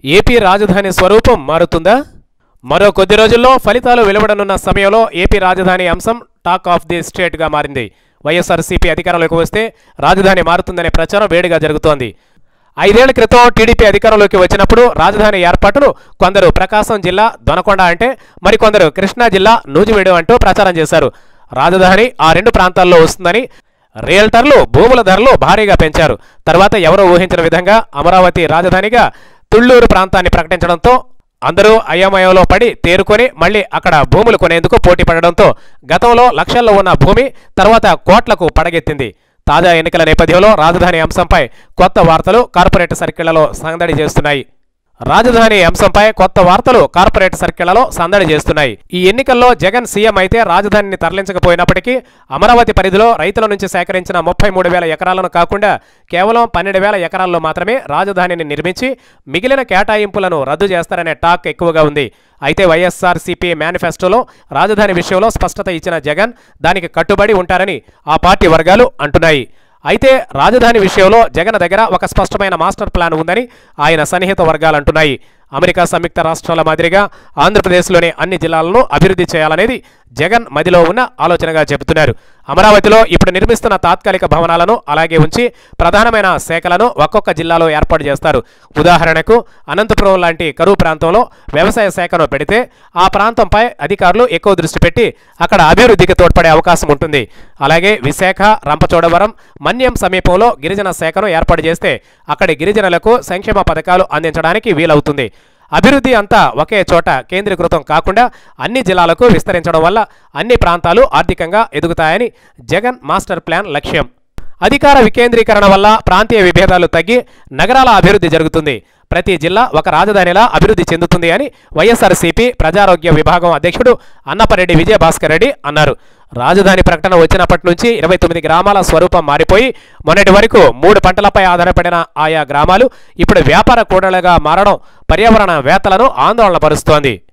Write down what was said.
AP రాజధాని స్వరూపం మారుతుందా మరో కొద్ది రోజుల్లో ఫలితాలు వెలువడనున్న సమయంలో ఏపీ రాజధాని అంశం టాక్ ఆఫ్ ది స్టేట్గా మారింది వైఎస్ఆర్సీపీ అధికారంలోకి వస్తే రాజధాని మారుతుందనే ప్రచారం వేడిగా జరుగుతోంది ఐదేళ్ల క్రితం టీడీపీ అధికారంలోకి వచ్చినప్పుడు రాజధాని ఏర్పాటును కొందరు ప్రకాశం జిల్లా దొనకొండ అంటే మరికొందరు కృష్ణా జిల్లా నూజివీడు అంటూ ప్రచారం చేశారు రాజధాని ఆ రెండు ప్రాంతాల్లో వస్తుందని రియల్టర్లు భూముల ధరలు భారీగా పెంచారు తర్వాత ఎవరో ఊహించిన విధంగా అమరావతి రాజధానిగా తుళ్లూరు ప్రాంతాన్ని ప్రకటించడంతో అందరూ అయోమయంలో పడి తేరుకొని మళ్ళీ అక్కడ భూములు కొనేందుకు పోటీ పడడంతో గతంలో లక్షల్లో ఉన్న భూమి తర్వాత కోట్లకు పడగెత్తింది తాజా ఎన్నికల నేపథ్యంలో రాజధాని అంశంపై కొత్త వార్తలు కార్పొరేట్ సర్కిళ్లలో సందడి చేస్తున్నాయి రాజధాని అంశంపై కొత్త వార్తలు కార్పొరేట్ సర్కిళ్లలో సందడి చేస్తున్నాయి ఈ ఎన్నికల్లో జగన్ సీఎం అయితే రాజధానిని తరలించకపోయినప్పటికీ అమరావతి పరిధిలో రైతుల నుంచి సేకరించిన ముప్పై మూడు వేల ఎకరాలను కాకుండా కేవలం పన్నెండు వేల ఎకరాల్లో మాత్రమే రాజధానిని నిర్మించి మిగిలిన కేటాయింపులను రద్దు చేస్తారనే టాక్ ఎక్కువగా ఉంది అయితే వైఎస్ఆర్సీపీ మేనిఫెస్టోలో రాజధాని విషయంలో స్పష్టత ఇచ్చిన జగన్ దానికి కట్టుబడి ఉంటారని ఆ పార్టీ వర్గాలు అంటున్నాయి అయితే రాజధాని విషయంలో జగన్ దగ్గర ఒక స్పష్టమైన మాస్టర్ ప్లాన్ ఉందని ఆయన సన్నిహిత వర్గాలు అంటున్నాయి అమెరికా సంయుక్త రాష్ట్రాల మాదిరిగా ఆంధ్రప్రదేశ్లోని అన్ని జిల్లాలను అభివృద్ధి చేయాలనేది జగన్ మదిలో ఉన్న ఆలోచనగా చెబుతున్నారు అమరావతిలో ఇప్పుడు నిర్మిస్తున్న తాత్కాలిక భవనాలను అలాగే ఉంచి ప్రధానమైన శాఖలను ఒక్కొక్క జిల్లాలో ఏర్పాటు చేస్తారు ఉదాహరణకు అనంతపురం లాంటి కరువు ప్రాంతంలో వ్యవసాయ శాఖను పెడితే ఆ ప్రాంతంపై అధికారులు ఎక్కువ దృష్టి పెట్టి అక్కడ అభివృద్ధికి తోడ్పడే అవకాశం ఉంటుంది అలాగే విశాఖ రంపచోడవరం మన్యం సమీపంలో గిరిజన శాఖను ఏర్పాటు చేస్తే అక్కడి గిరిజనులకు సంక్షేమ పథకాలు అందించడానికి వీలవుతుంది అభివృద్ధి అంతా ఒకే చోట కేంద్రీకృతం కాకుండా అన్ని జిల్లాలకు విస్తరించడం వల్ల అన్ని ప్రాంతాలు ఆర్థికంగా ఎదుగుతాయని జగన్ మాస్టర్ ప్లాన్ లక్ష్యం అధికార వికేంద్రీకరణ వల్ల ప్రాంతీయ విభేదాలు తగ్గి నగరాల అభివృద్ధి జరుగుతుంది ప్రతి జిల్లా ఒక రాజధానిలా అభివృద్ధి చెందుతుంది అని వైఎస్ఆర్సీపీ ప్రజారోగ్య విభాగం అధ్యక్షుడు అన్నపరెడ్డి విజయభాస్కర్ రెడ్డి అన్నారు రాజధాని ప్రకటన వచ్చినప్పటి నుంచి ఇరవై తొమ్మిది గ్రామాల స్వరూపం మారిపోయి మొన్నటి వరకు మూడు పంటలపై ఆధారపడిన ఆయా గ్రామాలు ఇప్పుడు వ్యాపార కూడళ్లుగా మారడం పర్యావరణ వేత్తలను ఆందోళన పరుస్తోంది